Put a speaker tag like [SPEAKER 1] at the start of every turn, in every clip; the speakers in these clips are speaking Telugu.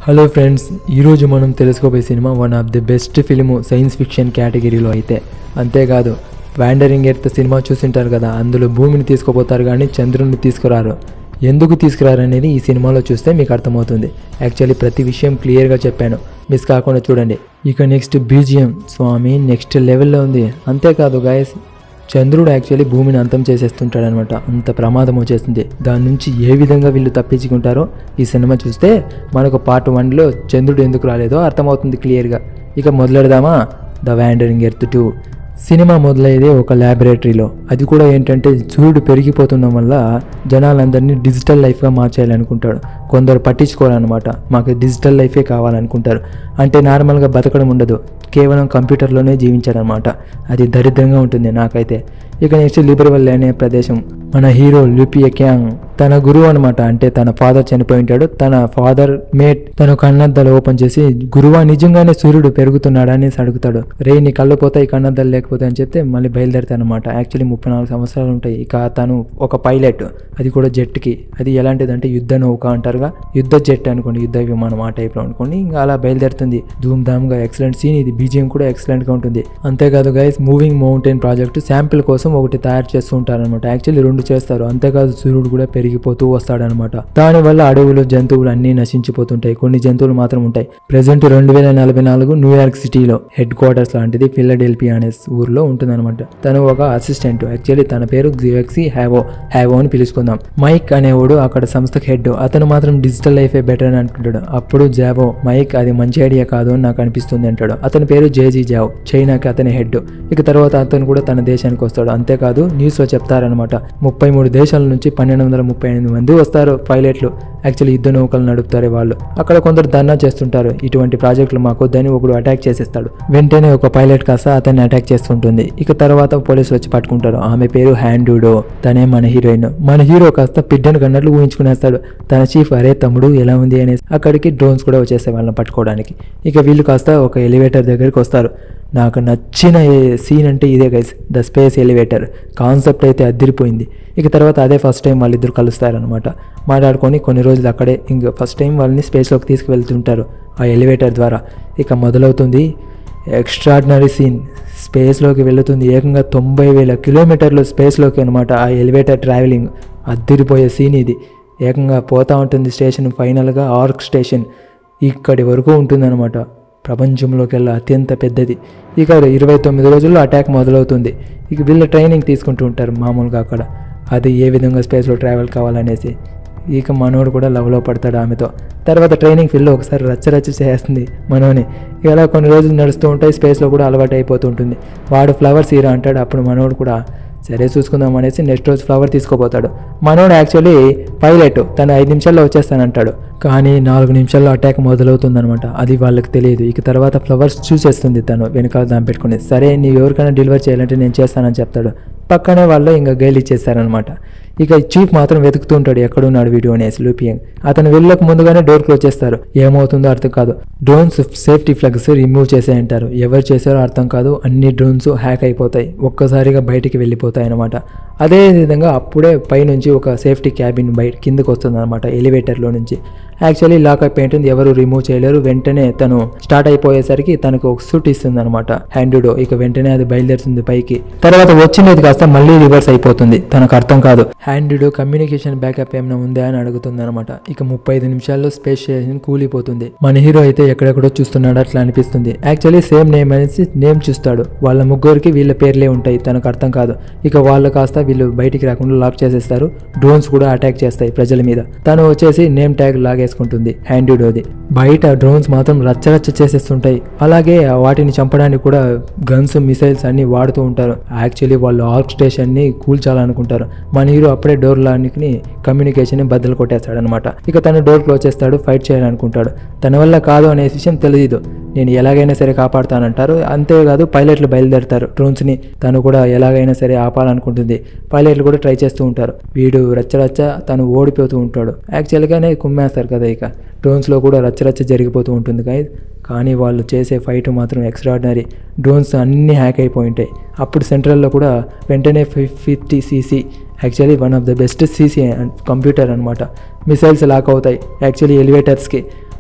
[SPEAKER 1] హలో ఫ్రెండ్స్ ఈరోజు మనం తెలుసుకోబోయే cinema one of the best film science fiction కేటగిరీలో అయితే అంతేకాదు వ్యాండరింగ్ ఎర్త్ సినిమా చూసింటారు కదా అందులో భూమిని తీసుకుపోతారు కానీ చంద్రుని తీసుకురారు ఎందుకు తీసుకురారు అనేది ఈ సినిమాలో చూస్తే మీకు అర్థమవుతుంది యాక్చువల్లీ ప్రతి విషయం క్లియర్గా చెప్పాను మిస్ కాకుండా చూడండి ఇక నెక్స్ట్ బీజిఎం స్వామి నెక్స్ట్ లెవెల్లో ఉంది అంతేకాదు గాయస్ చంద్రుడు యాక్చువల్లీ భూమిని అంతం చేసేస్తుంటాడు అనమాట అంత ప్రమాదం వచ్చేస్తుంది దాని నుంచి ఏ విధంగా వీళ్ళు తప్పించుకుంటారో ఈ సినిమా చూస్తే మనకు పార్ట్ వన్లో చంద్రుడు ఎందుకు రాలేదో అర్థమవుతుంది క్లియర్గా ఇక మొదలెడదామా the wandering earth two cinema మొదలయ్యేది ఒక ల్యాబొరేటరీలో అది కూడా ఏంటంటే సూర్యుడు పెరిగిపోతుండడం వల్ల జనాలందరినీ డిజిటల్ లైఫ్గా మార్చేయాలనుకుంటాడు కొందరు పట్టించుకోవాలన్నమాట మాకు డిజిటల్ లైఫే కావాలనుకుంటారు అంటే నార్మల్గా బతకడం ఉండదు కేవలం కంప్యూటర్లోనే జీవించాడనమాట అది దరిద్రంగా ఉంటుంది నాకైతే ఇక నెక్స్ట్ లిబర్వల్ అనే ప్రదేశం మన హీరో లిపియ క్యాంగ్ తన గురువు అనమాట అంటే తన ఫాదర్ చనిపోయి ఉంటాడు తన ఫాదర్ మేట్ తన కన్నద్దాలు ఓపెన్ చేసి గురువా నిజంగానే సూర్యుడు పెరుగుతున్నాడా అనేసి అడుగుతాడు రే నీ కళ్ళు పోతాయి కన్నద్దాలు లేకపోతే అని చెప్తే మళ్ళీ బయలుదేరుతాడు అనమాట యాక్చువల్లీ ముప్పై నాలుగు సంవత్సరాలు ఉంటాయి ఇక తను ఒక పైలట్ అది కూడా జెట్కి అది ఎలాంటిదంటే యుద్ధ నౌక అంటారుగా యుద్ధ జెట్ అనుకోండి యుద్ధ విమానం ఆ టైప్లో అనుకోండి ఇంకా అలా బయలుదేరుతుంది ధూమ్ ధామ్గా ఎక్సలెంట్ సీన్ ఇది బీజిఎం కూడా ఎక్సలెంట్గా ఉంటుంది అంతేకాదు guys moving mountain project sample కోసం ఒకటి తయారు చేస్తూ ఉంటారనమాట యాక్చువల్లీ రెండు చేస్తారు అంతేకాదు సూర్యుడు కూడా పెరిగిపోతూ వస్తాడనమాట దానివల్ల అడవులు జంతువులు అన్నీ నశించిపోతుంటాయి కొన్ని జంతువులు మాత్రం ఉంటాయి ప్రెసెంట్ రెండు వేల నలభై నాలుగు న్యూయార్క్ సిటీలో హెడ్ క్వార్టర్స్ లాంటిది ఫిలడెల్ఫియా అనే ఊర్లో ఉంటుందన్నమాట తను ఒక అసిస్టెంట్ యాక్చువల్లీ తన పేరు జివెక్సీ హ్యావో హ్యావో అని పిలుచుకుందాం మైక్ అనేవాడు అక్కడ సంస్థకి హెడ్ అతను మాత్రం డిజిటల్ లైఫే బెటర్ అని అంటుంటాడు అప్పుడు జావో మైక్ అది మంచి ఐడియా కాదు అని నాకు అనిపిస్తుంది అంటాడు అతని పేరు జేజీ జావ్ చైనాకి అతని హెడ్ ఇక తర్వాత అతను కూడా తన దేశానికి వస్తాడు అంతేకాదు న్యూస్లో చెప్తారనమాట ముప్పై మూడు దేశాల నుంచి పన్నెండు వందల ముప్పై ఎనిమిది మంది వస్తారు పైలట్లు యాక్చువల్లీ యుద్ధ నౌకలు నడుపుతారు వాళ్ళు అక్కడ కొందరు ధర్నా చేస్తుంటారు ఇటువంటి ప్రాజెక్టులు మాకు వద్దని ఒకడు అటాక్ చేసేస్తాడు వెంటనే ఒక పైలట్ కాస్త అతన్ని అటాక్ చేస్తుంటుంది ఇక తర్వాత పోలీసులు వచ్చి పట్టుకుంటారు ఆమె పేరు హ్యాండూడో తనే మన హీరోయిన్ మన హీరో కాస్త పిడ్డను కన్నట్లు ఊహించుకునేస్తాడు తన చీఫ్ అరే తమ్ముడు ఎలా ఉంది అనేసి అక్కడికి డ్రోన్స్ కూడా వచ్చేస్తాయి వాళ్ళని పట్టుకోవడానికి ఇక వీళ్ళు కాస్త ఒక ఎలివేటర్ దగ్గరికి వస్తారు నాకు నచ్చిన సీన్ అంటే ఇదే guys the space elevator concept అయితే అదిరిపోయింది ఇక తర్వాత అదే ఫస్ట్ టైం వాళ్ళిద్దరు కలుస్తారనమాట మాట్లాడుకొని కొన్ని రోజులు అక్కడే ఇంక ఫస్ట్ టైం వాళ్ళని స్పేస్లోకి తీసుకువెళ్తుంటారు ఆ ఎలివేటర్ ద్వారా ఇక మొదలవుతుంది ఎక్స్ట్రాడినరీ సీన్ స్పేస్లోకి వెళుతుంది ఏకంగా తొంభై వేల కిలోమీటర్లు స్పేస్లోకి అనమాట ఆ ఎలివేటర్ ట్రావెలింగ్ అద్దిరిపోయే సీన్ ఇది ఏకంగా పోతా ఉంటుంది స్టేషన్ ఫైనల్గా ఆర్క్ స్టేషన్ ఇక్కడి వరకు ఉంటుందన్నమాట ప్రపంచంలోకి వెళ్ళి అత్యంత పెద్దది ఇక ఇరవై తొమ్మిది రోజుల్లో అటాక్ మొదలవుతుంది ఇక వీళ్ళు ట్రైనింగ్ తీసుకుంటూ ఉంటారు మామూలుగా అక్కడ అది ఏ విధంగా స్పేస్లో ట్రావెల్ కావాలనేసి ఇక మనోడు కూడా లవ్లో పడతాడు ఆమెతో తర్వాత ట్రైనింగ్ ఫీల్డ్లో ఒకసారి రచ్చ రచ్చ చేస్తుంది మనోని ఇలా కొన్ని రోజులు నడుస్తూ ఉంటాయి స్పేస్లో కూడా అలవాటు అయిపోతూ ఉంటుంది వాడు ఫ్లవర్స్ హీరో అంటాడు అప్పుడు మనోడు కూడా సరే చూసుకుందాం అనేసి నెక్స్ట్ రోజు ఫ్లవర్ తీసుకోపోతాడు మనోడు యాక్చువల్లీ పైలట్ తను ఐదు నిమిషాల్లో వచ్చేస్తానంటాడు కానీ నాలుగు నిమిషాల్లో అటాక్ మొదలవుతుందనమాట అది వాళ్ళకి తెలియదు ఇక తర్వాత ఫ్లవర్స్ చూసేస్తుంది తను వెనకాల దాని పెట్టుకుని సరే నీవు ఎవరికైనా డెలివర్ చేయాలంటే నేను చేస్తానని చెప్తాడు పక్కనే వాళ్ళు ఇంకా గైల్ ఇచ్చేస్తారనమాట ఇక చీఫ్ మాత్రం వెతుకుతూ ఉంటాడు ఎక్కడున్నాడు వీడియో అనేసి లూపియంగ్ అతను వెళ్ళక ముందుగానే డోర్ క్లోజ్ చేస్తారు ఏమవుతుందో అర్థం కాదు డ్రోన్స్ సేఫ్టీ ఫ్లగ్స్ రిమూవ్ చేసేయంటారు ఎవరు చేశారో అర్థం కాదు అన్ని డ్రోన్స్ హ్యాక్ అయిపోతాయి ఒక్కసారిగా బయటికి వెళ్ళిపోతాయి అనమాట అదే విధంగా అప్పుడే పైనుంచి ఒక సేఫ్టీ క్యాబిన్ బయట కిందకు వస్తుంది అనమాట ఎలివేటర్లో నుంచి యాక్చువల్లీ లాక్ అయిపోయి ఉంటుంది ఎవరు రిమూవ్ చేయలేరు వెంటనే తను స్టార్ట్ అయిపోయేసరికి తనకు ఒక సూట్ ఇస్తుంది అనమాట హ్యాండ్డో ఇక వెంటనే అది బయలుదేరుతుంది పైకి తర్వాత వచ్చినది కాస్త మళ్ళీ రివర్స్ అయిపోతుంది తనకు అర్థం కాదు హ్యాండ్డో కమ్యూనికేషన్ బ్యాకప్ ఏమైనా ఉందా అని అడుగుతుంది అనమాట ఇక ముప్పై ఐదు నిమిషాల్లో స్పేస్ స్టేషన్ కూలిపోతుంది మన హీరో అయితే ఎక్కడెక్కడో చూస్తున్నాడు అట్లా అనిపిస్తుంది యాక్చువల్లీ సేమ్ నేమ్ అనేసి నేమ్ చూస్తాడు వాళ్ళ ముగ్గురికి వీళ్ళ పేర్లే ఉంటాయి తనకు అర్థం కాదు ఇక వాళ్ళు కాస్త వీళ్ళు బయటికి రాకుండా లాక్ చేసేస్తారు డ్రోన్స్ కూడా అటాక్ చేస్తాయి ప్రజల మీద తను వచ్చేసి నేమ్ ట్యాగ్ లాగేసుకుంటుంది హ్యాండ్యూడోది బయట డ్రోన్స్ మాత్రం రచ్చరచ్చ చేసేస్తుంటాయి అలాగే వాటిని చంపడానికి కూడా గన్స్ మిసైల్స్ అన్ని వాడుతూ ఉంటారు యాక్చువల్లీ వాళ్ళు ఆర్క్ స్టేషన్ ని కూల్చాలనుకుంటారు మన హీరో అప్పుడే డోర్ లానికి కమ్యూనికేషన్ ని బద్దలు కొట్టేస్తాడు అనమాట ఇక తను డోర్ క్లోజ్ చేస్తాడు ఫైట్ చేయాలనుకుంటాడు తన వల్ల కాదు అనే విషయం తెలియదు నేను ఎలాగైనా సరే కాపాడుతానంటారు అంతేకాదు పైలట్లు బయలుదేరుతారు డ్రోన్స్ని తను కూడా ఎలాగైనా సరే ఆపాలనుకుంటుంది పైలట్లు కూడా ట్రై చేస్తూ ఉంటారు వీడు రచ్చరచ్చ తను ఓడిపోతూ ఉంటాడు యాక్చువల్గానే కుమ్మేస్తారు కదా ఇక డ్రోన్స్లో కూడా రచ్చరచ్చ జరిగిపోతూ ఉంటుంది కానీ కానీ వాళ్ళు చేసే ఫైట్ మాత్రం ఎక్స్ట్రాడినరీ డ్రోన్స్ అన్నీ హ్యాక్ అయిపోయి ఉంటాయి అప్పుడు సెంట్రల్లో కూడా వెంటనే fifty CC actually one of the best CC computer అనమాట మిసైల్స్ లాక్ అవుతాయి యాక్చువల్లీ ఎలివేటర్స్కి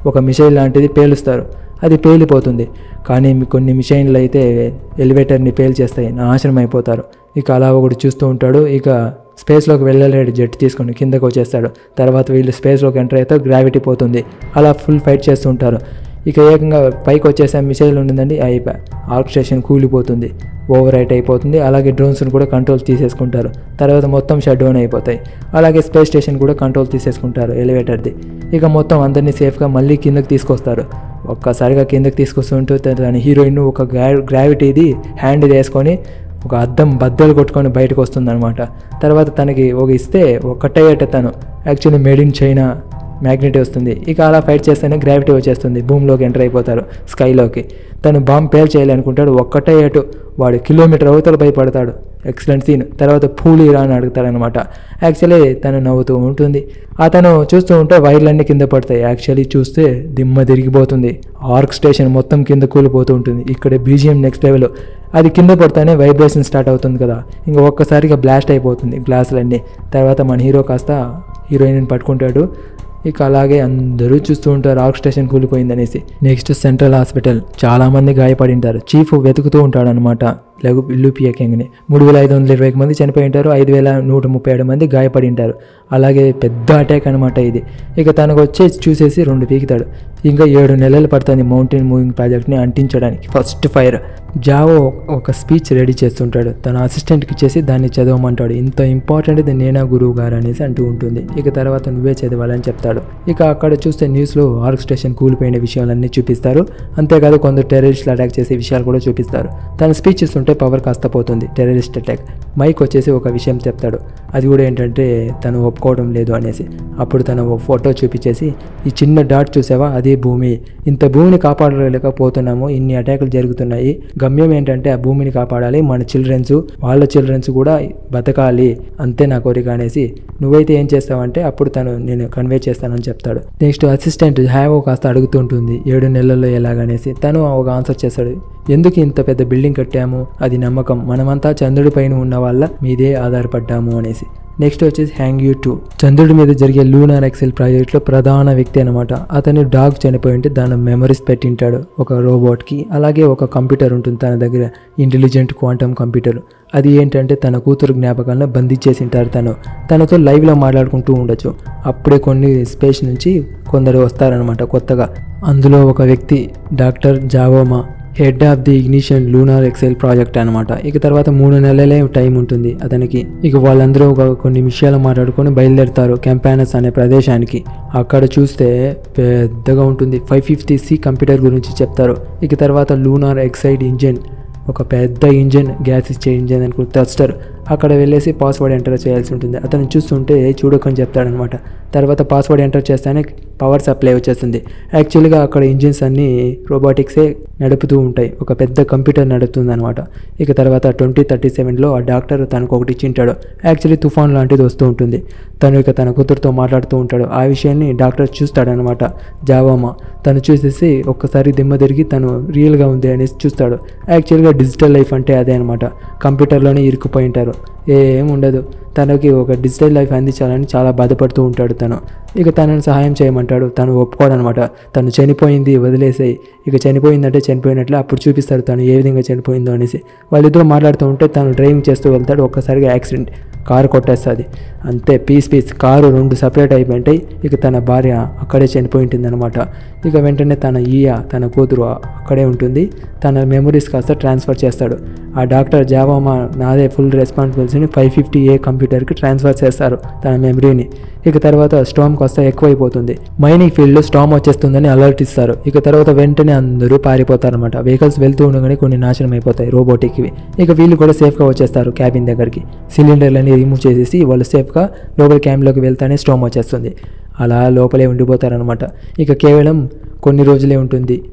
[SPEAKER 1] ఒక మిసైల్ లాంటిది పేలుస్తారు అది పేలిపోతుంది కానీ మీ కొన్ని మిషన్లు అయితే ఎలివేటర్ని పేల్చేస్తాయి నాశనం అయిపోతారు ఇక అలా ఒకడు చూస్తూ ఉంటాడు ఇక స్పేస్లోకి వెళ్ళలేడు జెట్ తీసుకొని కిందకు వచ్చేస్తాడు తర్వాత వీళ్ళు స్పేస్లోకి ఎంటర్ అయితే గ్రావిటీ పోతుంది అలా ఫుల్ ఫైట్ చేస్తూ ఉంటారు ఇక ఏకంగా పైకి వచ్చేసే మిసైల్ ఉండిందండి అయిపోయి ఆర్క్ స్టేషన్ కూలిపోతుంది ఓవర్ రైట్ అయిపోతుంది అలాగే డ్రోన్స్ని కూడా కంట్రోల్ తీసేసుకుంటారు తర్వాత మొత్తం షట్ డౌన్ అయిపోతాయి అలాగే స్పేస్ స్టేషన్ కూడా కంట్రోల్ తీసేసుకుంటారు ఎలివేటర్ది ఇక మొత్తం అందరినీ సేఫ్గా మళ్ళీ కిందకి తీసుకొస్తారు ఒక్కసారిగా కిందకి తీసుకొస్తుంటూ తన హీరోయిన్ ఒక గ్రా గ్రావిటీది హ్యాండ్ వేసుకొని ఒక అద్దం బద్దలు కొట్టుకొని బయటకు వస్తుందన్నమాట తర్వాత తనకి ఒక ఇస్తే ఒక్కటే అట తను actually made in China magnet వస్తుంది ఇక అలా ఫైట్ చేస్తేనే గ్రావిటీ వచ్చేస్తుంది భూమిలోకి ఎంటర్ అయిపోతారు స్కైలోకి తను బాంబ్ పేల్ చేయాలనుకుంటాడు ఒక్కటే అటు వాడు కిలోమీటర్ అవతల భయపడతాడు ఎక్సలెంట్ సీన్ తర్వాత పూలి రా అని అడుగుతాడనమాట యాక్చువల్లీ తను నవ్వుతూ ఉంటుంది అతను చూస్తూ ఉంటే వైర్లన్నీ కింద పడతాయి యాక్చువల్లీ చూస్తే దిమ్మ తిరిగిపోతుంది ఆర్క్ స్టేషన్ మొత్తం కింద కూలిపోతూ ఉంటుంది ఇక్కడ బీజిఎం నెక్స్ట్ లెవెల్ అది కింద పడితేనే వైబ్రేషన్ స్టార్ట్ అవుతుంది కదా ఇంకా ఒక్కసారిగా బ్లాస్ట్ అయిపోతుంది గ్లాసులన్నీ తర్వాత మన హీరో కాస్త హీరోయిన్ పట్టుకుంటాడు ఇక అలాగే అందరూ చూస్తూ ఉంటారు ఆర్క్ స్టేషన్ కూలిపోయిందనేసి నెక్స్ట్ సెంట్రల్ హాస్పిటల్ చాలా మంది గాయపడి ఉంటారు చీఫ్ వెతుకుతూ ఉంటాడు అనమాట లఘు లూపియా కింగ్ని మూడు వేల ఐదు వందల ఇరవై మంది చనిపోయి ఉంటారు ఐదు వేల నూట ముప్పై ఏడు మంది గాయపడి ఉంటారు అలాగే పెద్ద అటాక్ అనమాట ఇది ఇక తనకు వచ్చి చూసేసి రెండు పీకుతాడు ఇంకా ఏడు నెలలు పడుతుంది మౌంటైన్ మూవింగ్ ప్రాజెక్ట్ని అంటించడానికి ఫస్ట్ ఫైర్ జావో ఒక స్పీచ్ రెడీ చేస్తుంటాడు తన అసిస్టెంట్కి ఇచ్చేసి దాన్ని చదవమంటాడు ఇంత ఇంపార్టెంట్ ఇది నేనా గురువు గారు అనేసి అంటూ ఉంటుంది ఇక తర్వాత నువ్వే చదవాలని చెప్తాడు ఇక అక్కడ చూస్తే న్యూస్లో ఆర్క్ స్టేషన్ కూలిపోయిన విషయాలన్నీ చూపిస్తారు అంతేకాదు కొందరు టెర్రరిస్టులు అటాక్ చేసే విషయాలు కూడా చూపిస్తారు తన స్పీచ్ ఇస్తుంటే పవర్ కాస్త పోతుంది టెర్రరిస్ట్ అటాక్ మైక్ వచ్చేసి ఒక విషయం చెప్తాడు అది కూడా ఏంటంటే తను ఒప్పుకోవడం లేదు అనేసి అప్పుడు తను ఓ ఫోటో చూపించేసి ఈ చిన్న డాట్ చూసావా అదే భూమి ఇంత భూమిని కాపాడలేకపోతున్నాము ఇన్ని అటాకులు జరుగుతున్నాయి గమ్యం ఏంటంటే ఆ భూమిని కాపాడాలి మన చిల్డ్రన్స్ వాళ్ళ చిల్డ్రన్స్ కూడా బతకాలి అంతే నా కోరిక అనేసి నువ్వైతే ఏం చేస్తావంటే అప్పుడు తను నేను కన్వే చేస్తానని చెప్తాడు నెక్స్ట్ అసిస్టెంట్ హ్యావో కాస్త అడుగుతుంటుంది ఏడు నెలల్లో ఎలాగనేసి తను ఒక ఆన్సర్ చేస్తాడు ఎందుకు ఇంత పెద్ద బిల్డింగ్ కట్టాము అది నమ్మకం మనమంతా చంద్రుడి పైన ఉన్న వాళ్ళ మీదే ఆధారపడ్డాము అనేసి నెక్స్ట్ వచ్చేసి హ్యాంగ్ యూ టూ చంద్రుడి మీద జరిగే లూనార్ ఎక్సెల్ ప్రాజెక్ట్లో ప్రధాన వ్యక్తి అనమాట అతను డాగ్ చనిపోయి ఉంటే దాని మెమరీస్ పెట్టింటాడు ఒక రోబోట్కి అలాగే ఒక కంప్యూటర్ ఉంటుంది తన దగ్గర ఇంటెలిజెంట్ క్వాంటమ్ కంప్యూటర్ అది ఏంటంటే తన కూతురు జ్ఞాపకాలను బంధించేసింటారు తను తనతో లైవ్లో మాట్లాడుకుంటూ ఉండొచ్చు అప్పుడే కొన్ని స్పేస్ నుంచి కొందరు వస్తారనమాట కొత్తగా అందులో ఒక వ్యక్తి డాక్టర్ జావోమా head of the ignition lunar excel project అనమాట ఇక తర్వాత మూడు నెలలే టైం ఉంటుంది అతనికి ఇక వాళ్ళందరూ ఒక కొన్ని విషయాలు మాట్లాడుకొని బయలుదేరుతారు కెంపానస్ అనే ప్రదేశానికి అక్కడ చూస్తే పెద్దగా ఉంటుంది ఫైవ్ ఫిఫ్టీ సి కంప్యూటర్ గురించి చెప్తారు ఇక తర్వాత లూనార్ ఎక్సైడ్ ఇంజిన్ ఒక పెద్ద ఇంజిన్ గ్యాస్ ఇచ్చే ఇంజిన్ అనుకో థస్టర్ అక్కడ వెళ్ళేసి పాస్వర్డ్ ఎంటర్ చేయాల్సి ఉంటుంది అతను చూస్తుంటే చూడకని చెప్తాడనమాట తర్వాత పాస్వర్డ్ ఎంటర్ చేస్తేనే పవర్ సప్లై వచ్చేస్తుంది యాక్చువల్గా అక్కడ ఇంజిన్స్ అన్నీ రోబోటిక్సే నడుపుతూ ఉంటాయి ఒక పెద్ద కంప్యూటర్ నడుపుతుంది అనమాట ఇక తర్వాత ట్వంటీ థర్టీ సెవెన్లో ఆ డాక్టర్ తనకు ఒకటి ఇచ్చింటాడు యాక్చువల్లీ తుఫాన్ లాంటిది వస్తూ ఉంటుంది తను ఇక తన కూతురుతో మాట్లాడుతూ ఉంటాడు ఆ విషయాన్ని డాక్టర్ చూస్తాడనమాట జావామా తను చూసేసి ఒక్కసారి దిమ్మ తిరిగి తను రియల్గా ఉంది అనేసి చూస్తాడు యాక్చువల్గా డిజిటల్ లైఫ్ అంటే అదే అనమాట కంప్యూటర్లోనే ఇరుక్కుపోయి ఉంటారు ఏం ఉండదు తనకి ఒక డిజిటల్ లైఫ్ అందించాలని చాలా బాధపడుతూ ఉంటాడు తను ఇక తనను సహాయం చేయమంటాడు తను ఒప్పుకోడనమాట తను చనిపోయింది వదిలేసాయి ఇక చనిపోయిందంటే చనిపోయినట్లే అప్పుడు చూపిస్తాడు తను ఏ విధంగా చనిపోయిందో అనేసి వాళ్ళిద్దరూ మాట్లాడుతూ ఉంటే తను డ్రైవింగ్ చేస్తూ వెళ్తాడు ఒక్కసారిగా యాక్సిడెంట్ కారు కొట్టేస్తుంది అంతే పీస్ పీస్ కారు రెండు సపరేట్ అయిపోయింటాయి ఇక తన భార్య అక్కడే చనిపోయి ఉంటుంది అనమాట ఇక వెంటనే తన ఈయ తన కూతురు అక్కడే ఉంటుంది తన మెమరీస్ కాస్త ట్రాన్స్ఫర్ చేస్తాడు ఆ డాక్టర్ జావామా నాదే ఫుల్ రెస్పాన్సిబిలిటీని ఫైవ్ ఫిఫ్టీ ఏ కంప్యూటర్కి ట్రాన్స్ఫర్ చేస్తారు తన మెమరీని ఇక తర్వాత స్టామ్ కాస్త ఎక్కువైపోతుంది మైనింగ్ ఫీల్డ్లో స్టామ్ వచ్చేస్తుందని అలర్ట్ ఇస్తారు ఇక తర్వాత వెంటనే అందరూ పారిపోతారనమాట వెహికల్స్ వెళ్తూ ఉండగానే కొన్ని నాశనం అయిపోతాయి రోబోటిక్వి ఇక వీళ్ళు కూడా సేఫ్గా వచ్చేస్తారు క్యాబిన్ దగ్గరికి సిలిండర్లన్నీ రిమూవ్ చేసేసి వాళ్ళు సేఫ్గా లోపల క్యాబ్లోకి వెళ్తానే స్టామ్ వచ్చేస్తుంది అలా లోపలే ఉండిపోతారనమాట ఇక కేవలం కొన్ని రోజులే ఉంటుంది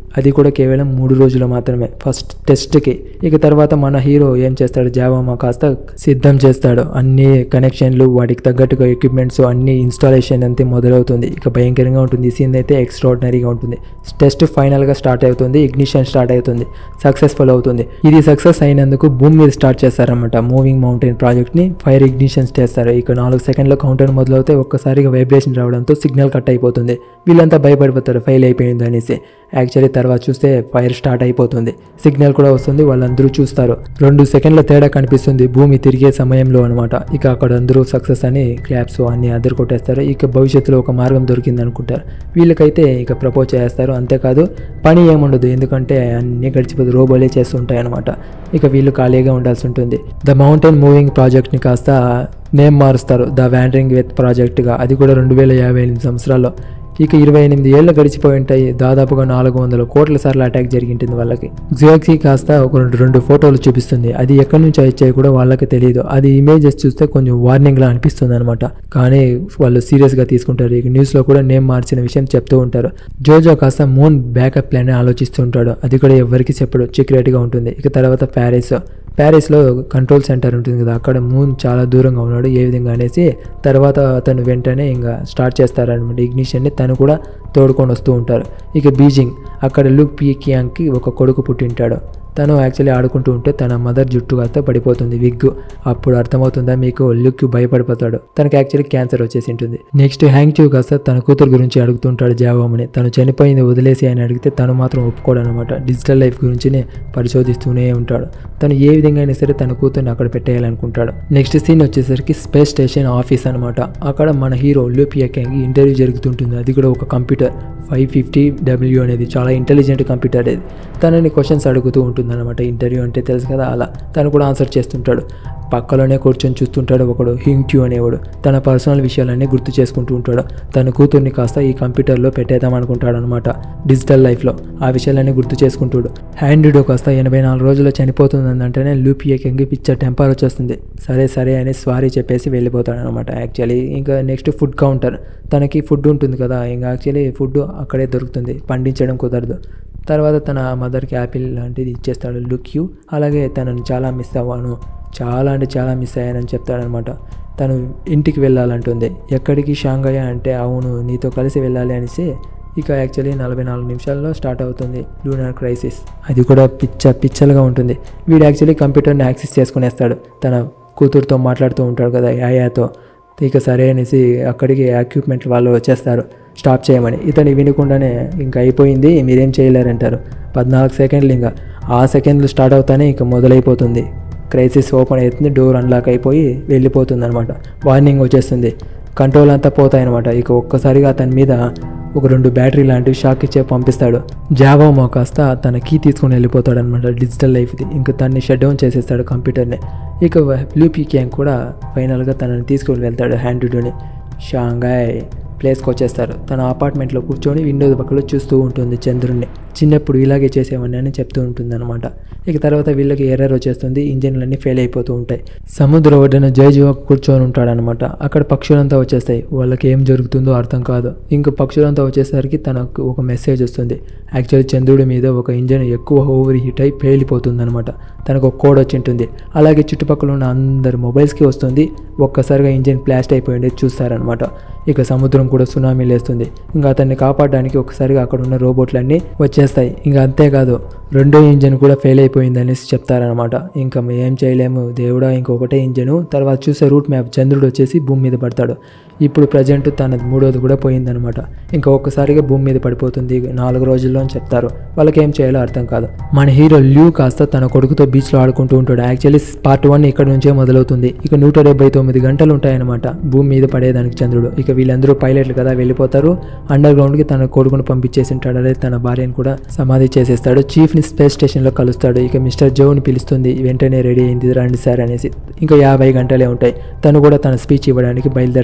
[SPEAKER 1] అది కూడా కేవలం మూడు రోజులు మాత్రమే ఫస్ట్ టెస్ట్కి ఇక తర్వాత మన హీరో ఏం చేస్తాడు జావామా కాస్త సిద్ధం చేస్తాడు అన్ని కనెక్షన్లు వాటికి తగ్గట్టుగా ఎక్విప్మెంట్స్ అన్ని ఇన్స్టాలేషన్ అంతే మొదలవుతుంది ఇక భయంకరంగా ఉంటుంది ఈ సీన్ అయితే ఎక్స్ట్రాడినరీగా ఉంటుంది టెస్ట్ ఫైనల్గా స్టార్ట్ అవుతుంది ఇగ్నిషన్ స్టార్ట్ అవుతుంది సక్సెస్ఫుల్ అవుతుంది ఇది సక్సెస్ అయినందుకు భూమి మీద స్టార్ట్ చేస్తారన్నమాట మూవింగ్ మౌంటైన్ ప్రాజెక్ట్ని ఫైర్ ఇగ్నిషన్స్ చేస్తారు ఇక నాలుగు సెకండ్ల కౌంటర్ మొదలవుతే ఒక్కసారిగా వైబ్రేషన్ రావడంతో సిగ్నల్ కట్ అయిపోతుంది వీళ్ళంతా భయపడిపోతారు ఫెయిల్ అయిపోయింది అనేసి యాక్చువల్లీ తర్వాత చూస్తే ఫైర్ స్టార్ట్ అయిపోతుంది సిగ్నల్ కూడా వస్తుంది వాళ్ళందరూ చూస్తారు రెండు సెకండ్ల తేడా కనిపిస్తుంది భూమి తిరిగే సమయంలో అనమాట ఇక అక్కడ అందరూ సక్సెస్ అని క్లాప్స్ అన్ని అద్దరు కొట్టేస్తారు ఇక భవిష్యత్తులో ఒక మార్గం దొరికింది అనుకుంటారు వీళ్ళకైతే ఇక ప్రపోజ్ చేస్తారు అంతేకాదు పని ఏముండదు ఎందుకంటే అన్ని గడిచిపోతే రోబోలే చేస్తుంటాయి అనమాట ఇక వీళ్ళు ఖాళీగా ఉండాల్సి ఉంటుంది ద మౌంటైన్ మూవింగ్ ప్రాజెక్ట్ని కాస్త నేమ్ మారుస్తారు ద వ్యాండరింగ్ విత్ ప్రాజెక్ట్గా అది కూడా రెండు వేల యాభై ఎనిమిది సంవత్సరాల్లో ఇక ఇరవై ఎనిమిది ఏళ్ళు గడిచిపోయి ఉంటాయి దాదాపుగా నాలుగు వందల కోట్ల సార్లు అటాక్ జరిగింటుంది వాళ్ళకి జియాక్సీ కాస్త ఒక రెండు రెండు ఫోటోలు చూపిస్తుంది అది ఎక్కడి నుంచి వచ్చాయి కూడా వాళ్ళకి తెలియదు అది ఇమేజెస్ చూస్తే కొంచెం వార్నింగ్ లా అనిపిస్తుంది అనమాట కానీ వాళ్ళు సీరియస్గా తీసుకుంటారు ఇక న్యూస్లో కూడా నేమ్ మార్చిన విషయం చెప్తూ ఉంటారు జోజో కాస్త మూన్ బ్యాకప్ ప్లాన్ ఆలోచిస్తూ ఉంటాడు అది కూడా ఎవరికి చెప్పడు సీక్రెట్గా ఉంటుంది ఇక తర్వాత ప్యారిస్ ప్యారిస్లో కంట్రోల్ సెంటర్ ఉంటుంది కదా అక్కడ మూన్ చాలా దూరంగా ఉన్నాడు ఏ విధంగా అనేసి తర్వాత అతను వెంటనే ఇంకా స్టార్ట్ చేస్తారనమాట ఇగ్నిషన్ని తను కూడా తోడుకొని వస్తూ ఉంటారు ఇక బీజింగ్ అక్కడ లుక్ పీ కియాంగ్కి ఒక కొడుకు పుట్టింటాడు తను యాక్చువల్లీ ఆడుకుంటూ ఉంటే తన మదర్ జుట్టు కాస్త పడిపోతుంది విగ్ అప్పుడు అర్థమవుతుందా మీకు లుక్ భయపడిపోతాడు తనకి యాక్చువల్లీ క్యాన్సర్ వచ్చేసి ఉంటుంది నెక్స్ట్ హ్యాంగ్ చూ కాస్త తన కూతురు గురించి అడుగుతుంటాడు జావామని తను చనిపోయింది వదిలేసి అని అడిగితే తను మాత్రం ఒప్పుకోడు అనమాట డిజిటల్ లైఫ్ గురించి పరిశోధిస్తూనే ఉంటాడు తను ఏ విధంగా అయినా సరే తన కూతుర్ని అక్కడ పెట్టేయాలనుకుంటాడు నెక్స్ట్ సీన్ వచ్చేసరికి స్పేస్ స్టేషన్ ఆఫీస్ అనమాట అక్కడ మన హీరో లూపియాకి ఇంటర్వ్యూ జరుగుతుంటుంది అది కూడా ఒక కంప్యూటర్ ఫైవ్ ఫిఫ్టీ డబ్ల్యూ అనేది చాలా ఇంటెలిజెంట్ కంప్యూటర్ అది తనని క్వశ్చన్స్ అడుగుతూ ఉంటుంది అనమాట ఇంటర్వ్యూ అంటే తెలుసు కదా అలా తను కూడా ఆన్సర్ చేస్తుంటాడు పక్కలోనే కూర్చొని చూస్తుంటాడు ఒకడు హింగ్ట్యూ అనేవాడు తన పర్సనల్ విషయాలన్నీ గుర్తు చేసుకుంటూ ఉంటాడు తన కూతుర్ని కాస్త ఈ కంప్యూటర్లో పెట్టేద్దాం అనుకుంటాడు అనమాట డిజిటల్ లైఫ్లో ఆ విషయాలన్నీ గుర్తు చేసుకుంటాడు హ్యాండ్డో కాస్త ఎనభై నాలుగు రోజుల్లో చనిపోతుంది అంటేనే లూపియకి పిక్చర్ టెంపర్ వచ్చేస్తుంది సరే సరే అని స్వారీ చెప్పేసి వెళ్ళిపోతాడు అనమాట యాక్చువల్లీ ఇంకా నెక్స్ట్ ఫుడ్ కౌంటర్ తనకి ఫుడ్ ఉంటుంది కదా ఇంకా యాక్చువల్లీ ఫుడ్ అక్కడే దొరుకుతుంది పండించడం కుదరదు తర్వాత తన మదర్కి యాపిల్ లాంటిది ఇచ్చేస్తాడు లుక్ యూ అలాగే తనని చాలా మిస్ అవ్వాను చాలా అంటే చాలా మిస్ అయ్యానని చెప్తాడనమాట తను ఇంటికి వెళ్ళాలంటుంది ఎక్కడికి షాంఘాయ్ అంటే అవును నీతో కలిసి వెళ్ళాలి అనేసి ఇక యాక్చువల్లీ నలభై నాలుగు నిమిషాల్లో స్టార్ట్ అవుతుంది లూనార్ క్రైసిస్ అది కూడా పిచ్చ పిచ్చలుగా ఉంటుంది వీడు యాక్చువల్లీ కంప్యూటర్ని యాక్సెస్ చేసుకునేస్తాడు తన కూతురుతో మాట్లాడుతూ ఉంటాడు కదా యాయాతో ఇక సరే అనేసి అక్కడికి ఎక్విప్మెంట్ వాళ్ళు వచ్చేస్తారు స్టాప్ చేయమని ఇతను వినకుండానే ఇంకా అయిపోయింది మీరేం చేయలేరంటారు పద్నాలుగు సెకండ్లు ఇంకా ఆ సెకండ్లు స్టార్ట్ అవుతానే ఇంకా మొదలైపోతుంది క్రైసిస్ ఓపెన్ అవుతుంది డోర్ అన్లాక్ అయిపోయి వెళ్ళిపోతుంది అనమాట వార్నింగ్ వచ్చేస్తుంది కంట్రోల్ అంతా పోతాయన్నమాట ఇక ఒక్కసారిగా అతని మీద ఒక రెండు బ్యాటరీ లాంటివి షాక్ ఇచ్చే పంపిస్తాడు జావామో కాస్త తన కీ తీసుకొని వెళ్ళిపోతాడు అనమాట డిజిటల్ లైఫ్ది ఇంకా తన్ని షట్ డౌన్ చేసేస్తాడు కంప్యూటర్ని ఇక లూపీ క్యాంగ్ కూడా ఫైనల్గా తనని తీసుకొని వెళ్తాడు హ్యాండ్ డూని షాంఘాయ్ ప్లేస్కి వచ్చేస్తారు తన అపార్ట్మెంట్లో కూర్చొని విండోస్ పక్కలో చూస్తూ ఉంటుంది చంద్రుడిని చిన్నప్పుడు ఇలాగే చేసేవాడిని అని చెప్తూ ఉంటుంది అనమాట ఇక తర్వాత వీళ్ళకి ఎర్రర్ వచ్చేస్తుంది ఇంజిన్లన్నీ ఫెయిల్ అయిపోతూ ఉంటాయి సముద్ర ఒడ్డున జయజీవ కూర్చొని ఉంటాడనమాట అక్కడ పక్షులంతా వచ్చేస్తాయి వాళ్ళకి ఏం జరుగుతుందో అర్థం కాదు ఇంకా పక్షులంతా వచ్చేసరికి తనకు ఒక మెసేజ్ వస్తుంది యాక్చువల్లీ చంద్రుడి మీద ఒక ఇంజిన్ ఎక్కువ ఓవర్ హీట్ అయి పేలిపోతుంది అనమాట తనకు ఒక కోడ్ వచ్చి ఉంటుంది అలాగే చుట్టుపక్కల ఉన్న అందరి మొబైల్స్కి వస్తుంది ఒక్కసారిగా ఇంజిన్ ప్లాస్ట్ అయిపోయింది చూస్తారనమాట ఇక సముద్రం కూడా సునామీ లేస్తుంది ఇంకా అతన్ని కాపాడడానికి ఒకసారిగా అక్కడ ఉన్న రోబోట్లన్నీ వచ్చేస్తాయి ఇంకా అంతేకాదు రెండో ఇంజన్ కూడా ఫెయిల్ అయిపోయింది అనేసి చెప్తారనమాట ఇంకా ఏం చేయలేము దేవుడా ఇంకొకటే ఇంజను తర్వాత చూసే రూట్ మ్యాప్ చంద్రుడు వచ్చేసి భూమి మీద పడతాడు ఇప్పుడు ప్రజెంట్ తన మూడోది కూడా పోయిందనమాట ఇంకా ఒక్కసారిగా భూమి మీద పడిపోతుంది నాలుగు రోజుల్లో అని చెప్తారు వాళ్ళకి ఏం చేయాలో అర్థం కాదు మన హీరో ల్యూ కాస్త తన కొడుకుతో బీచ్లో ఆడుకుంటూ ఉంటాడు యాక్చువల్లీ పార్ట్ వన్ ఇక్కడ నుంచే మొదలవుతుంది ఇక నూట డెబ్బై తొమ్మిది గంటలు ఉంటాయన్నమాట భూమి మీద పడేదానికి చంద్రుడు ఇక వీళ్ళందరూ పైలట్లు కదా వెళ్ళిపోతారు అండర్ గ్రౌండ్కి తన కొడుకును పంపించేసి ఉంటాడు అదే తన భార్యను కూడా సమాధి చేసేస్తాడు చీఫ్ని స్పేస్ స్టేషన్లో కలుస్తాడు ఇక మిస్టర్ జోని పిలుస్తుంది వెంటనే రెడీ అయింది రండి సార్ అనేసి ఇంకా యాభై గంటలే ఉంటాయి తను కూడా తన స్పీచ్ ఇవ్వడానికి బయలుదేరతాడనమాట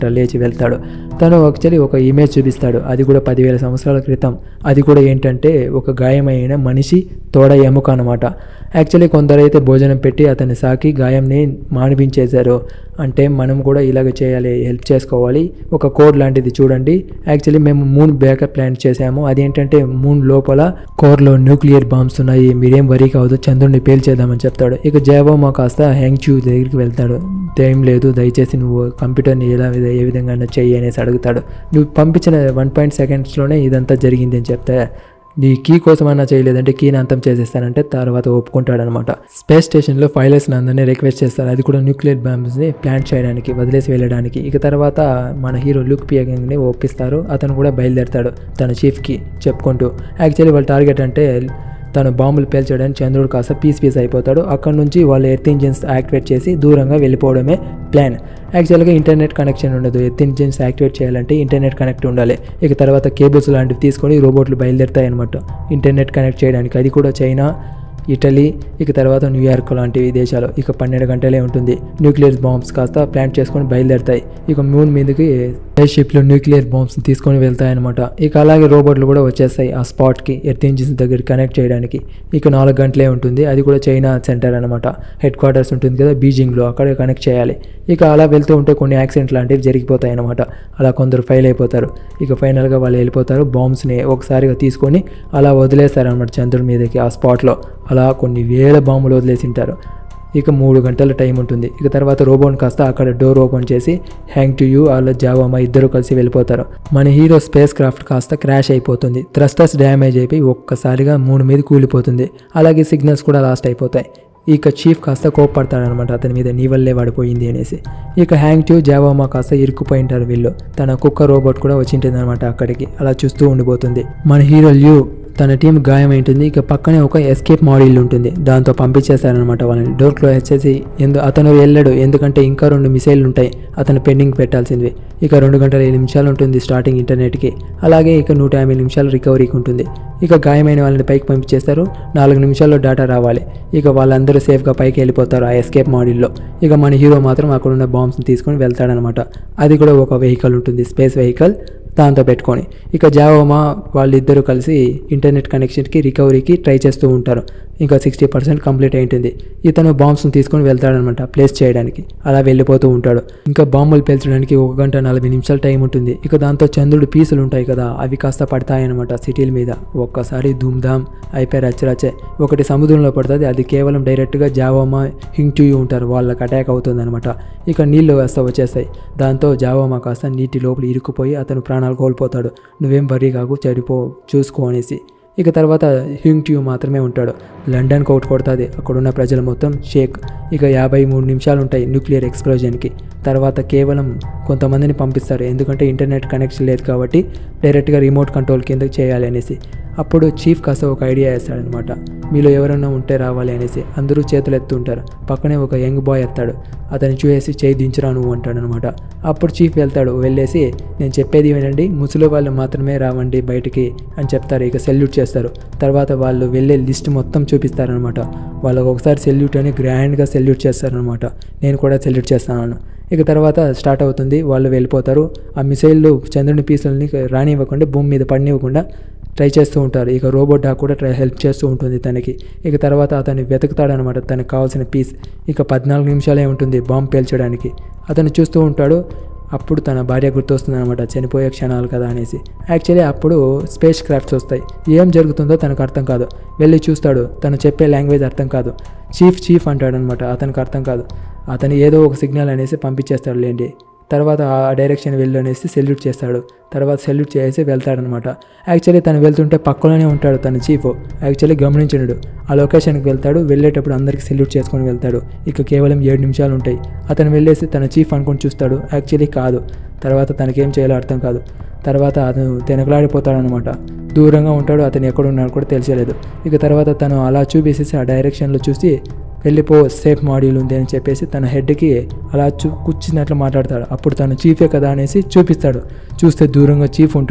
[SPEAKER 1] అనమాట లేచి వెళ్తాడు తను యాక్చువల్లీ ఒక ఇమేజ్ చూపిస్తాడు అది కూడా పదివేల సంవత్సరాల క్రితం అది కూడా ఏంటంటే ఒక గాయమైన మనిషి తోడ ఎముక అనమాట యాక్చువల్లీ కొందరైతే భోజనం పెట్టి అతన్ని సాకి గాయంని మానిపించేశారు అంటే మనం కూడా ఇలాగ చేయాలి హెల్ప్ చేసుకోవాలి ఒక కోడ్ లాంటిది చూడండి యాక్చువల్లీ మేము మూన్ బ్యాకప్ ప్లాన్ చేసాము అదేంటంటే మూన్ లోపల కోర్లో న్యూక్లియర్ బాంబ్స్ ఉన్నాయి మీరేం వరీ కావద్దు చంద్రుడిని పేల్చేద్దామని చెప్తాడు ఇక జేవోమా కాస్త హ్యాంగ్ చూ దగ్గరికి వెళ్తాడు ఏం లేదు దయచేసి నువ్వు కంప్యూటర్ని ఎలా విధ- ఏ విధంగా చెయ్యి అనేసి అడుగుతాడు నువ్వు పంపించిన వన్ పాయింట్ సెకండ్స్లోనే ఇదంతా జరిగింది అని చెప్తే నీ కీ కోసమన్నా చేయలేదంటే కీని అంతం చేసేస్తానంటే తర్వాత ఒప్పుకుంటాడనమాట స్పేస్ స్టేషన్లో ఫైలర్స్ని అందరినీ రిక్వెస్ట్ చేస్తారు అది కూడా న్యూక్లియర్ బాంబ్స్ని ప్లాంట్ చేయడానికి వదిలేసి వెళ్ళడానికి ఇక తర్వాత మన హీరో లుక్ పియగంగ్ని ఒప్పిస్తారు అతను కూడా బయలుదేరతాడు తన చీఫ్కి చెప్పుకుంటూ యాక్చువల్లీ వాళ్ళ టార్గెట్ అంటే తను బాంబులు పేల్చడానికి చంద్రుడు కాస్త పీస్ పీస్ అయిపోతాడు అక్కడ నుంచి వాళ్ళ ఎర్త్ ఇంజిన్స్ యాక్టివేట్ చేసి దూరంగా వెళ్ళిపోవడమే ప్లాన్ యాక్చువల్గా ఇంటర్నెట్ కనెక్షన్ ఉండదు ఎర్త్ ఇంజిన్స్ యాక్టివేట్ చేయాలంటే ఇంటర్నెట్ కనెక్ట్ ఉండాలి ఇక తర్వాత కేబుల్స్ లాంటివి తీసుకొని రోబోట్లు బయలుదేరుతాయి అనమాట ఇంటర్నెట్ కనెక్ట్ చేయడానికి అది కూడా చైనా ఇటలీ ఇక తర్వాత న్యూయార్క్ లాంటివి దేశాలు ఇక పన్నెండు గంటలే ఉంటుంది న్యూక్లియర్ బాంబ్స్ కాస్త ప్లాంట్ చేసుకొని బయలుదేరుతాయి ఇక మూన్ మీదకి స్పేస్ షిప్లో న్యూక్లియర్ బాంబ్స్ తీసుకొని వెళ్తాయి అనమాట ఇక అలాగే రోబోట్లు కూడా వచ్చేస్తాయి ఆ స్పాట్కి ఎర్త్ ఇంజిన్స్ దగ్గర కనెక్ట్ చేయడానికి ఇక నాలుగు గంటలే ఉంటుంది అది కూడా చైనా సెంటర్ అనమాట హెడ్ క్వార్టర్స్ ఉంటుంది కదా బీజింగ్లో అక్కడ కనెక్ట్ చేయాలి ఇక అలా వెళ్తూ ఉంటే కొన్ని యాక్సిడెంట్ లాంటివి జరిగిపోతాయి అనమాట అలా కొందరు ఫెయిల్ అయిపోతారు ఇక ఫైనల్గా వాళ్ళు వెళ్ళిపోతారు బాంబ్స్ని ఒకసారిగా తీసుకొని అలా వదిలేస్తారనమాట చంద్రుడి మీదకి ఆ స్పాట్లో అలా కొన్ని వేల బాంబులు వదిలేసి ఉంటారు ఇక మూడు గంటల టైం ఉంటుంది ఇక తర్వాత రోబోన్ కాస్త అక్కడ డోర్ ఓపెన్ చేసి హ్యాంగ్ టు యూ వాళ్ళ జావమ్మ ఇద్దరు కలిసి వెళ్ళిపోతారు మన హీరో స్పేస్ క్రాఫ్ట్ కాస్త క్రాష్ అయిపోతుంది థ్రస్టర్స్ డ్యామేజ్ అయిపోయి ఒక్కసారిగా మూడు మీద కూలిపోతుంది అలాగే సిగ్నల్స్ కూడా లాస్ట్ అయిపోతాయి ఇక చీఫ్ కాస్త కోప్పడతాడనమాట అతని మీద నీ వల్లే పడిపోయింది అనేసి ఇక హ్యాంగ్ టు జావామా కాస్త ఇరుక్కుపోయి ఉంటారు వీళ్ళు తన కుక్క రోబోట్ కూడా వచ్చింటుంది అనమాట అక్కడికి అలా చూస్తూ ఉండిపోతుంది మన హీరో ల్యూ తన టీం గాయమైంటుంది ఇక పక్కనే ఒక ఎస్కేప్ మాడ్యూల్ ఉంటుంది దాంతో పంపించేస్తారనమాట వాళ్ళని డోర్ క్లోజ్ చేసి ఎందు అతను వెళ్ళాడు ఎందుకంటే ఇంకా రెండు మిసైల్ ఉంటాయి అతను పెండింగ్ పెట్టాల్సింది ఇక రెండు గంటల ఐదు నిమిషాలు ఉంటుంది స్టార్టింగ్ ఇంటర్నెట్కి అలాగే ఇక నూట యాభై నిమిషాలు రికవరీకి ఉంటుంది ఇక గాయమైన వాళ్ళని పైకి పంపించేస్తారు నాలుగు నిమిషాల్లో డేటా రావాలి ఇక వాళ్ళందరూ సేఫ్గా పైకి వెళ్ళిపోతారు ఆ ఎస్కేప్ మాడ్యూల్లో ఇక మన హీరో మాత్రం అక్కడ ఉన్న బాంబ్స్ని తీసుకొని వెళ్తాడనమాట అది కూడా ఒక వెహికల్ ఉంటుంది స్పేస్ వెహికల్ దాంతో పెట్టుకొని ఇక జావోమా వాళ్ళిద్దరూ కలిసి ఇంటర్నెట్ కనెక్షన్కి రికవరీకి ట్రై చేస్తూ ఉంటారు ఇంకా సిక్స్టీ పర్సెంట్ కంప్లీట్ అయి ఉంటుంది ఇతను బాంబ్స్ని తీసుకొని వెళ్తాడనమాట ప్లేస్ చేయడానికి అలా వెళ్ళిపోతూ ఉంటాడు ఇంకా బాంబులు పేల్చడానికి ఒక గంట నలభై నిమిషాల టైం ఉంటుంది ఇక దాంతో చంద్రుడు పీసులు ఉంటాయి కదా అవి కాస్త పడతాయన్నమాట సిటీల మీద ఒక్కసారి ధూమ్ధామ్ అయిపోయి రచ్చరచ్చే ఒకటి సముద్రంలో పడుతుంది అది కేవలం డైరెక్ట్గా జావోమా హింగ్చూయి ఉంటారు వాళ్ళకి అటాక్ అవుతుంది అనమాట ఇక నీళ్ళు వేస్తా వచ్చేస్తాయి దాంతో జావోమా కాస్త నీటి లోపల ఇరుక్కుపోయి అతను ప్రాణాలు కోల్పోతాడు నువ్వేం బరీ కాకు చనిపో చూసుకో అనేసి ఇక తర్వాత హ్యూంగ్ ట్యూ మాత్రమే ఉంటాడు లండన్కి ఒకటి కొడుతుంది అక్కడున్న ప్రజలు మొత్తం షేక్ ఇక యాభై మూడు నిమిషాలు ఉంటాయి న్యూక్లియర్ ఎక్స్ప్లోజన్కి తర్వాత కేవలం కొంతమందిని పంపిస్తారు ఎందుకంటే ఇంటర్నెట్ కనెక్షన్ లేదు కాబట్టి డైరెక్ట్గా రిమోట్ కంట్రోల్ కింద చేయాలి అనేసి అప్పుడు చీఫ్ కాస్త ఒక ఐడియా వేస్తాడనమాట మీలో ఎవరైనా ఉంటే రావాలి అనేసి అందరూ చేతులు ఎత్తుంటారు పక్కనే ఒక యంగ్ బాయ్ ఎత్తాడు అతను చూసేసి చేయి దించురా నువ్వు అంటాడనమాట అప్పుడు చీఫ్ వెళ్తాడు వెళ్ళేసి నేను చెప్పేది వినండి ముసలి వాళ్ళు మాత్రమే రావండి బయటికి అని చెప్తారు ఇక సెల్యూట్ చేస్తారు తర్వాత వాళ్ళు వెళ్ళే లిస్ట్ మొత్తం చూపిస్తారనమాట వాళ్ళకి ఒకసారి సెల్యూట్ అని గ్రాండ్గా సెల్యూట్ చేస్తారనమాట నేను కూడా సెల్యూట్ చేస్తాను ఇక తర్వాత స్టార్ట్ అవుతుంది వాళ్ళు వెళ్ళిపోతారు ఆ మిసైళ్ళు చంద్రుని పీసులని రానివ్వకుండా భూమి మీద పడినివ్వకుండా ట్రై చేస్తూ ఉంటారు ఇక రోబోట్ డాక్ కూడా ట్రై హెల్ప్ చేస్తూ ఉంటుంది తనకి ఇక తర్వాత అతను వెతుకుతాడనమాట తనకు కావాల్సిన పీస్ ఇక పద్నాలుగు నిమిషాలే ఉంటుంది బాంబు పేల్చడానికి అతను చూస్తూ ఉంటాడు అప్పుడు తన భార్య గుర్తొస్తుంది అనమాట చనిపోయే క్షణాలు కదా అనేసి యాక్చువల్లీ అప్పుడు స్పేస్ క్రాఫ్ట్స్ వస్తాయి ఏం జరుగుతుందో తనకు అర్థం కాదు వెళ్ళి చూస్తాడు తను చెప్పే లాంగ్వేజ్ అర్థం కాదు చీఫ్ చీఫ్ అంటాడనమాట అతనికి అర్థం కాదు అతను ఏదో ఒక సిగ్నల్ అనేసి పంపించేస్తాడు లేండి తర్వాత ఆ డైరెక్షన్ వెళ్ళు అనేసి సెల్యూట్ చేస్తాడు తర్వాత సెల్యూట్ చేసి వెళ్తాడనమాట యాక్చువల్లీ తను వెళ్తుంటే పక్కలోనే ఉంటాడు తన చీఫ్ యాక్చువల్లీ గమనించడు ఆ లొకేషన్కి వెళ్తాడు వెళ్ళేటప్పుడు అందరికి సెల్యూట్ చేసుకొని వెళ్తాడు ఇక కేవలం ఏడు నిమిషాలు ఉంటాయి అతను వెళ్ళేసి తన చీఫ్ అనుకొని చూస్తాడు యాక్చువల్లీ కాదు తర్వాత తనకేం చేయాలో అర్థం కాదు తర్వాత అతను తెనకలాడిపోతాడనమాట దూరంగా ఉంటాడు అతను ఎక్కడ ఉన్నాడు కూడా తెలియలేదు ఇక తర్వాత తను అలా చూపేసేసి ఆ డైరెక్షన్లో చూసి వెళ్ళిపో సేఫ్ మాడ్యూల్ ఉంది అని చెప్పేసి తన హెడ్కి అలా చూ కూర్చున్నట్లు మాట్లాడతాడు అప్పుడు తను చీఫే కదా అనేసి చూపిస్తాడు చూస్తే దూరంగా చీఫ్ ఉంటాడు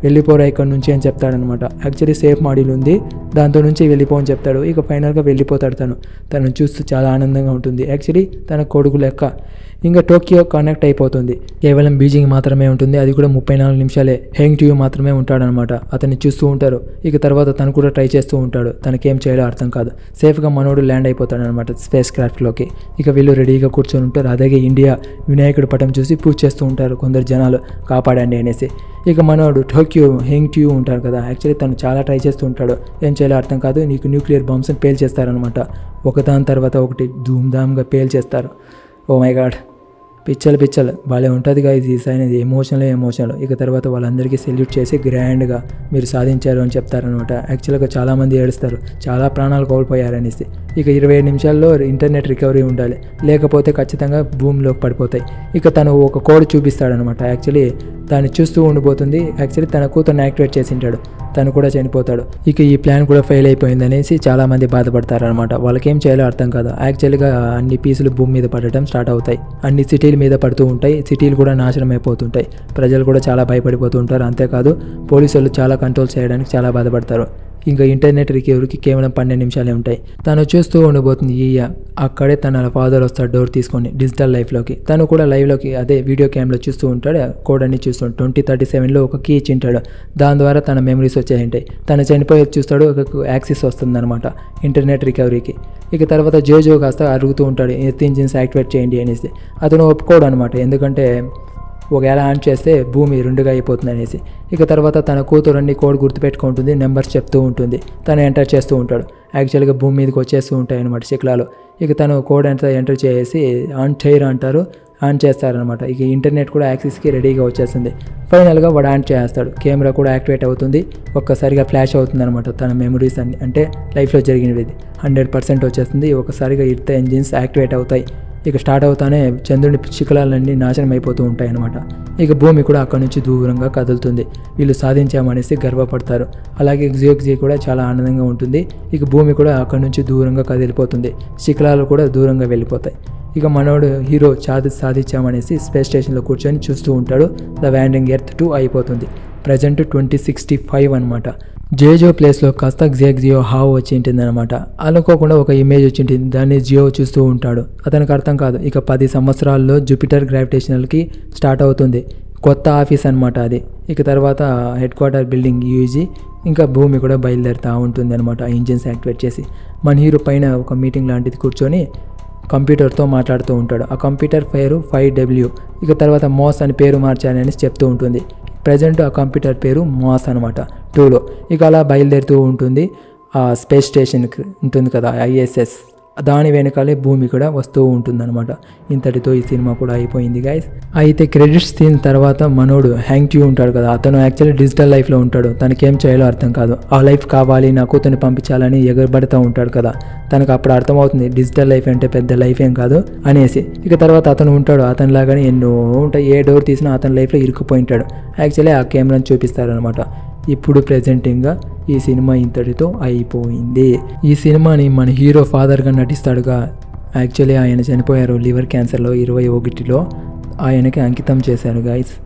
[SPEAKER 1] వెళ్ళిపోరా ఇక్కడ నుంచి అని చెప్తాడనమాట యాక్చువల్లీ సేఫ్ మాడ్యూల్ ఉంది దాంతో నుంచి వెళ్ళిపో అని చెప్తాడు ఇక ఫైనల్గా వెళ్ళిపోతాడు తను తను చూస్తూ చాలా ఆనందంగా ఉంటుంది యాక్చువల్లీ తన కొడుకు లెక్క ఇంకా టోక్యో కనెక్ట్ అయిపోతుంది కేవలం బీజింగ్ మాత్రమే ఉంటుంది అది కూడా ముప్పై నాలుగు నిమిషాలే హెంగ్ ట్యూ మాత్రమే ఉంటాడనమాట అతన్ని చూస్తూ ఉంటారు ఇక తర్వాత తను కూడా ట్రై చేస్తూ ఉంటాడు తనకేం చేయాలో అర్థం కాదు సేఫ్గా మనోడు ల్యాండ్ అయిపోతాడు అనమాట స్పేస్ క్రాఫ్ట్లోకి ఇక వీళ్ళు రెడీగా కూర్చొని ఉంటారు అలాగే ఇండియా వినాయకుడి పటం చూసి పూజ చేస్తూ ఉంటారు కొందరు జనాలు కాపాడండి అనేసి ఇక మనోడు టోక్యో హెంగ్ ట్యూ ఉంటారు కదా యాక్చువల్లీ తను చాలా ట్రై చేస్తూ ఉంటాడు ఏం చేయాలో అర్థం కాదు నీకు న్యూక్లియర్ బాంబ్స్ని పేల్చేస్తారనమాట ఒకదాని తర్వాత ఒకటి ధూమ్ధామ్గా పేల్చేస్తారు ఓ మై గాడ్ పిచ్చలు పిచ్చలు భలే ఉంటుంది ఇది ఈ సైన్ ఇది ఎమోషనల్ ఎమోషనల్ ఇక తర్వాత వాళ్ళందరికీ సెల్యూట్ చేసి గ్రాండ్గా మీరు సాధించారు అని చెప్తారనమాట యాక్చువల్గా చాలామంది ఏడుస్తారు చాలా ప్రాణాలు కోల్పోయారనేసి ఇక ఇరవై ఐదు నిమిషాల్లో ఇంటర్నెట్ రికవరీ ఉండాలి లేకపోతే ఖచ్చితంగా భూమిలోకి పడిపోతాయి ఇక తను ఒక కోడ్ చూపిస్తాడనమాట యాక్చువల్లీ దాన్ని చూస్తూ ఉండిపోతుంది యాక్చువల్లీ తన కూతుర్ని యాక్టివేట్ చేసి ఉంటాడు తను కూడా చనిపోతాడు ఇక ఈ ప్లాన్ కూడా ఫెయిల్ అయిపోయింది అనేసి చాలామంది బాధపడతారు అనమాట వాళ్ళకి ఏం చేయాలో అర్థం కాదు యాక్చువల్గా అన్ని పీసులు భూమి మీద పడటం స్టార్ట్ అవుతాయి అన్ని సిటీల మీద పడుతూ ఉంటాయి సిటీలు కూడా నాశనం అయిపోతుంటాయి ప్రజలు కూడా చాలా భయపడిపోతూ ఉంటారు అంతేకాదు పోలీసులు చాలా కంట్రోల్ చేయడానికి చాలా బాధపడతారు ఇంకా ఇంటర్నెట్ రికవరీకి కేవలం పన్నెండు నిమిషాలే ఉంటాయి తను చూస్తూ ఉండిపోతుంది ఈయ అక్కడే తన ఫాదర్ వస్తాడు డోర్ తీసుకొని డిజిటల్ లైఫ్లోకి తను కూడా లైవ్లోకి అదే వీడియో క్యామ్లో చూస్తూ ఉంటాడు కోడ్ అన్ని చూస్తాడు ట్వంటీ థర్టీ సెవెన్లో ఒక కీ ఇచ్చింటాడు దాని ద్వారా తన మెమరీస్ వచ్చాయి ఉంటాయి తను చనిపోయేది చూస్తాడు ఒక యాక్సిస్ వస్తుందన్నమాట ఇంటర్నెట్ రికవరీకి ఇక తర్వాత జోజో కాస్త అరుగుతూ ఉంటాడు ఎర్త్ ఇంజిన్స్ యాక్టివేట్ చేయండి అనేసి అతను ఒప్పుకోడు అనమాట ఎందుకంటే ఒకవేళ ఆన్ చేస్తే భూమి రెండుగా అయిపోతుంది అనేసి ఇక తర్వాత తన కూతురు అన్ని కోడ్ గుర్తుపెట్టుకుంటుంది నెంబర్స్ చెప్తూ ఉంటుంది తను ఎంటర్ చేస్తూ ఉంటాడు యాక్చువల్గా భూమి మీదకి వచ్చేస్తూ ఉంటాయి అనమాట శిఖలాలు ఇక తను కోడ్ ఎంత ఎంటర్ చేసి ఆన్ చేయరు అంటారు ఆన్ చేస్తారనమాట ఇక ఇంటర్నెట్ కూడా యాక్సెస్కి రెడీగా వచ్చేస్తుంది ఫైనల్గా వాడు ఆన్ చేస్తాడు కెమెరా కూడా యాక్టివేట్ అవుతుంది ఒక్కసారిగా ఫ్లాష్ అవుతుంది అనమాట తన మెమరీస్ అన్ని అంటే లైఫ్లో జరిగినవి హండ్రెడ్ పర్సెంట్ వచ్చేస్తుంది ఒకసారిగా ఇర్త ఇంజిన్స్ యాక్టివేట్ అవుతాయి ఇక స్టార్ట్ అవుతానే చంద్రుని శిఖలాలన్నీ నాశనం అయిపోతూ ఉంటాయి అనమాట ఇక భూమి కూడా అక్కడ నుంచి దూరంగా కదులుతుంది వీళ్ళు సాధించామనేసి గర్వపడతారు అలాగే జియోక్జీ కూడా చాలా ఆనందంగా ఉంటుంది ఇక భూమి కూడా అక్కడ నుంచి దూరంగా కదిలిపోతుంది శిఖలాలు కూడా దూరంగా వెళ్ళిపోతాయి ఇక మనోడు హీరో చాది సాధించామనేసి స్పేస్ స్టేషన్లో కూర్చొని చూస్తూ ఉంటాడు ద వ్యాండింగ్ ఎర్త్ టూ అయిపోతుంది ప్రజెంట్ ట్వంటీ సిక్స్టీ ఫైవ్ అనమాట జేజో ప్లేస్లో కాస్త ఎగ్జాక్ట్ జియో హావ్ వచ్చి ఉంటుంది అనమాట అనుకోకుండా ఒక ఇమేజ్ వచ్చి ఉంటుంది దాన్ని జియో చూస్తూ ఉంటాడు అతనికి అర్థం కాదు ఇక పది సంవత్సరాల్లో జూపిటర్ గ్రావిటేషనల్కి స్టార్ట్ అవుతుంది కొత్త ఆఫీస్ అనమాట అది ఇక తర్వాత హెడ్ క్వార్టర్ బిల్డింగ్ యూజీ ఇంకా భూమి కూడా బయలుదేరుతూ ఉంటుంది అనమాట ఇంజిన్స్ యాక్టివేట్ చేసి మన హీరో పైన ఒక మీటింగ్ లాంటిది కూర్చొని కంప్యూటర్తో మాట్లాడుతూ ఉంటాడు ఆ కంప్యూటర్ పేరు ఫైవ్ డబ్ల్యూ ఇక తర్వాత మోస్ అని పేరు మార్చాలని చెప్తూ ఉంటుంది ప్రజెంట్ ఆ కంప్యూటర్ పేరు మాస్ అనమాట టూలో ఇక అలా బయలుదేరుతూ ఉంటుంది ఆ స్పేస్ స్టేషన్కి ఉంటుంది కదా ఐఎస్ఎస్ దాని వెనకాలే భూమి కూడా వస్తూ ఉంటుందన్నమాట ఇంతటితో ఈ సినిమా కూడా అయిపోయింది గైస్ అయితే క్రెడిట్స్ సీన్ తర్వాత మనోడు హ్యాంగ్ ట్యూ ఉంటాడు కదా అతను యాక్చువల్లీ డిజిటల్ లైఫ్లో ఉంటాడు తనకేం చేయాలో అర్థం కాదు ఆ లైఫ్ కావాలి నా కూతుర్ని పంపించాలని ఎగరబడుతూ ఉంటాడు కదా తనకు అప్పుడు అర్థమవుతుంది డిజిటల్ లైఫ్ అంటే పెద్ద లైఫ్ ఏం కాదు అనేసి ఇక తర్వాత అతను ఉంటాడు అతని లాగానే ఎన్నో ఉంటాయి ఏ డోర్ తీసినా అతని లైఫ్లో ఇరుక్కుపోయి ఉంటాడు యాక్చువల్లీ ఆ కెమెరాని చూపిస్తారనమాట ఇప్పుడు ప్రెజెంటింగ్గా ఈ సినిమా ఇంతటితో అయిపోయింది ఈ సినిమాని మన హీరో ఫాదర్గా నటిస్తాడుగా యాక్చువల్లీ ఆయన చనిపోయారు లివర్ క్యాన్సర్లో ఇరవై ఒకటిలో ఆయనకి అంకితం చేశారు గైస్